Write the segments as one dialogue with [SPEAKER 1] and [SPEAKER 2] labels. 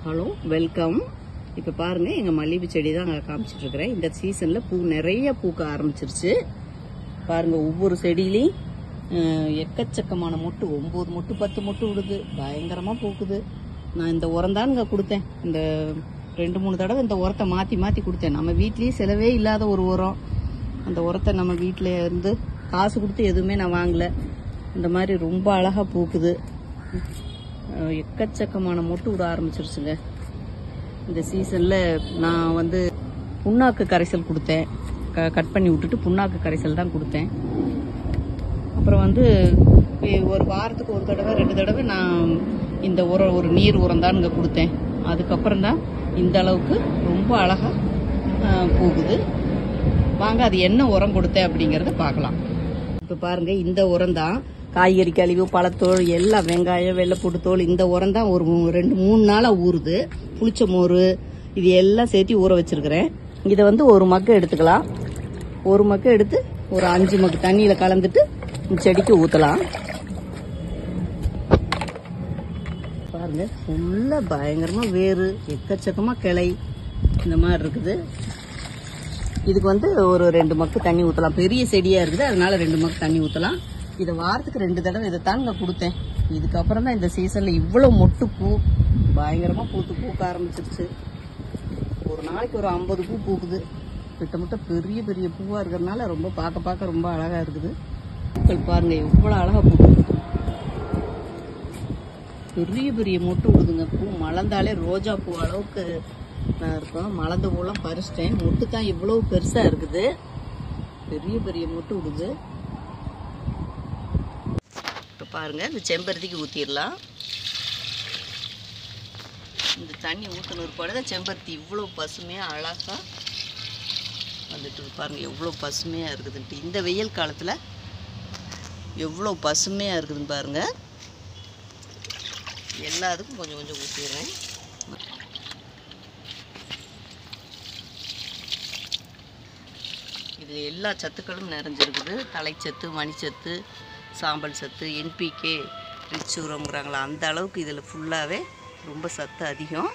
[SPEAKER 1] Hello welcome இப்போ பாருங்க எங்கள் மல்லிகை செடி தான் அங்கே காமிச்சிட்டு இருக்கிறேன் இந்த சீசனில் பூ நிறைய பூக்க ஆரம்பிச்சிருச்சு பாருங்க ஒவ்வொரு செடியிலையும் அஹ், எக்கச்சக்கமான மொட்டு ஒம்பது மொட்டு பத்து மொட்டு விடுது பயங்கரமாக பூக்குது நான் இந்த உரம் தானுங்க கொடுத்தேன் இந்த ரெண்டு மூணு தடவை இந்த உரத்தை மாற்றி மாற்றி கொடுத்தேன் நம்ம வீட்லேயே செலவே இல்லாத ஒரு உரம் அந்த உரத்தை நம்ம வீட்டில் இருந்து காசு கொடுத்து எதுவுமே நான் வாங்கல இந்த மாதிரி ரொம்ப அழகாக பூக்குது அஹ் எக்கச்சக்கமான மொட்டு விட ஆரம்பிச்சிருச்சுங்க இந்த சீசனில் நான் வந்து புண்ணாக்கு கரைசல் கொடுத்தேன் க கட் பண்ணி விட்டுட்டு புண்ணாக்கு கரைசல் தான் கொடுத்தேன் அப்புறம் வந்து இ- ஒரு வாரத்துக்கு ஒரு தடவை ரெண்டு தடவை நான் இந்த உரம் ஒரு நீர் உரம் தான் இங்கே கொடுத்தேன் அதுக்கப்புறம் தான் இந்த அளவுக்கு ரொம்ப அழகாக பூக்குது வாங்க அது என்ன உரம் கொடுத்தேன் அப்படிங்கறத பார்க்கலாம் இப்போ பாருங்க இந்த உரம் தான் காய்கறி கழிவு பழத்தோல் எல்லாம் வெங்காயம் வெள்ளைப்பூட்டு தோல் இந்த உரம் தான் ஒரு மூ- ரெண்டு மூணு நாளாக ஊறுது புளிச்ச மோர் இது எல்லாம் சேர்த்து ஊற வச்சிருக்கிறேன் இதை வந்து ஒரு மக்கு எடுத்துக்கலாம் ஒரு மக்கு எடுத்து ஒரு அஞ்சு மக்கு தண்ணியில் கலந்துட்டு இந்த செடிக்கு ஊற்றலாம் பாருங்க ஃபுல்லா பயங்கரமா வேறு எக்கச்சக்கமா கிளை இந்த மாதிரி இருக்குது இதுக்கு வந்து ஒரு ரெண்டு மக்கு தண்ணி ஊற்றலாம் பெரிய செடியா இருக்குது அதனால ரெண்டு மக்கு தண்ணி ஊற்றலாம் இதை வாரத்துக்கு ரெண்டு தடவை இதை தாங்க கொடுத்தேன் இதுக்கப்புறம் தான் இந்த சீசன்ல இவ்வளவு மொட்டு பூ பயங்கரமா பூத்து பூக்க ஆரம்பிச்சிருச்சு ஒரு நாளைக்கு ஒரு ஐம்பது பூ பூக்குது கிட்டத்தட்ட பெரிய பெரிய பூவா இருக்கிறதுனால ரொம்ப பார்க்க பார்க்க ரொம்ப அழகா இருக்குது பூக்கள் பாருங்க எவ்வளவு அழகா பூக்குது பெரிய பெரிய மொட்டு விடுதுங்க பூ மலர்ந்தாலே ரோஜா பூ அளவுக்கு நான் இருக்கும் மலர்ந்த பூலாம் பறிச்சிட்டேன் மொட்டு தான் இவ்வளவு பெருசா இருக்குது பெரிய பெரிய மொட்டு விடுது இப்போ பாருங்க இந்த செம்பருத்திக்கு ஊற்றிடலாம் இந்த தண்ணி ஊற்றின ஒரு தான் செம்பருத்தி இவ்வளோ பசுமையாக அழகா வந்துட்டு இருக்கு. பாருங்க எவ்வளோ பசுமையாக இருக்குதுன்ட்டு இந்த வெயில் காலத்தில் எவ்வளோ பசுமையாக இருக்குதுன்னு பாருங்க எல்லாத்துக்கும் கொஞ்சம் கொஞ்சம் ஊற்றிடுறேன் இதில் எல்லா சத்துக்களும் நிறைஞ்சிருக்குது தலைச்சத்து மணிச்சத்து சாம்பல் சத்து என்பிகே ரிச் உரம்ங்கிறாங்களா அந்த அளவுக்கு இதில் ஃபுல்லாகவே ரொம்ப சத்து அதிகம்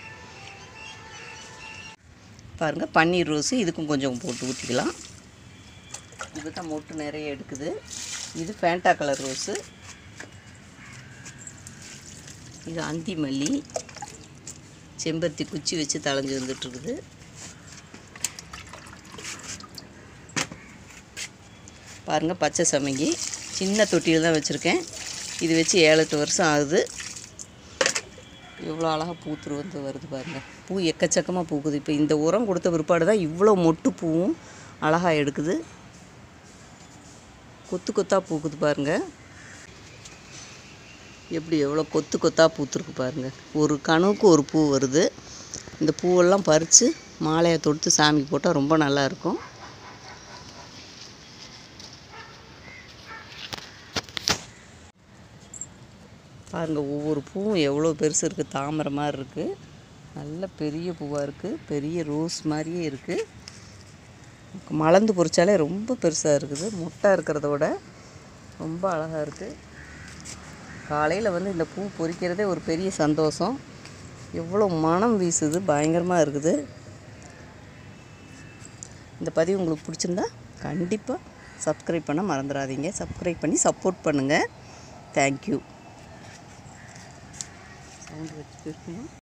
[SPEAKER 1] பாருங்கள் பன்னீர் ரோஸு இதுக்கும் கொஞ்சம் போட்டு ஊற்றிக்கலாம் இது தான் மொட்டு நிறைய எடுக்குது இது ஃபேண்டா கலர் ரோஸு இது அந்தி மல்லி செம்பருத்தி குச்சி வச்சு தளைஞ்சு வந்துட்டுருக்குது பாருங்கள் பச்சை சமங்கி சின்ன தொட்டியில் தான் வச்சுருக்கேன் இது வச்சு ஏழு எட்டு வருஷம் ஆகுது எவ்வளோ அழகாக பூத்துரு வந்து வருது பாருங்கள் பூ எக்கச்சக்கமாக பூக்குது இப்போ இந்த உரம் கொடுத்த பிற்பாடு தான் இவ்வளோ மொட்டு பூவும் அழகாக எடுக்குது கொத்து கொத்தாக பூக்குது பாருங்கள் எப்படி எவ்வளோ கொத்து கொத்தாக பூத்துருக்கு பாருங்கள் ஒரு கணுவுக்கு ஒரு பூ வருது இந்த பூவெல்லாம் பறித்து மாலையை தொடுத்து சாமிக்கு போட்டால் ரொம்ப நல்லா இருக்கும் பாருங்கள் ஒவ்வொரு பூவும் எவ்வளோ பெருசு இருக்குது தாமரை மாதிரி இருக்குது நல்ல பெரிய பூவாக இருக்குது பெரிய ரோஸ் மாதிரியே இருக்குது மலர்ந்து பொறிச்சாலே ரொம்ப பெருசாக இருக்குது முட்டை இருக்கிறத விட ரொம்ப அழகாக இருக்குது காலையில் வந்து இந்த பூ பொறிக்கிறதே ஒரு பெரிய சந்தோஷம் எவ்வளோ மனம் வீசுது பயங்கரமாக இருக்குது இந்த பதிவு உங்களுக்கு பிடிச்சிருந்தா கண்டிப்பாக சப்ஸ்கிரைப் பண்ண மறந்துடாதீங்க சப்ஸ்கிரைப் பண்ணி சப்போர்ட் பண்ணுங்கள் தேங்க்யூ சவுண்ட் வச்சு பேசணும்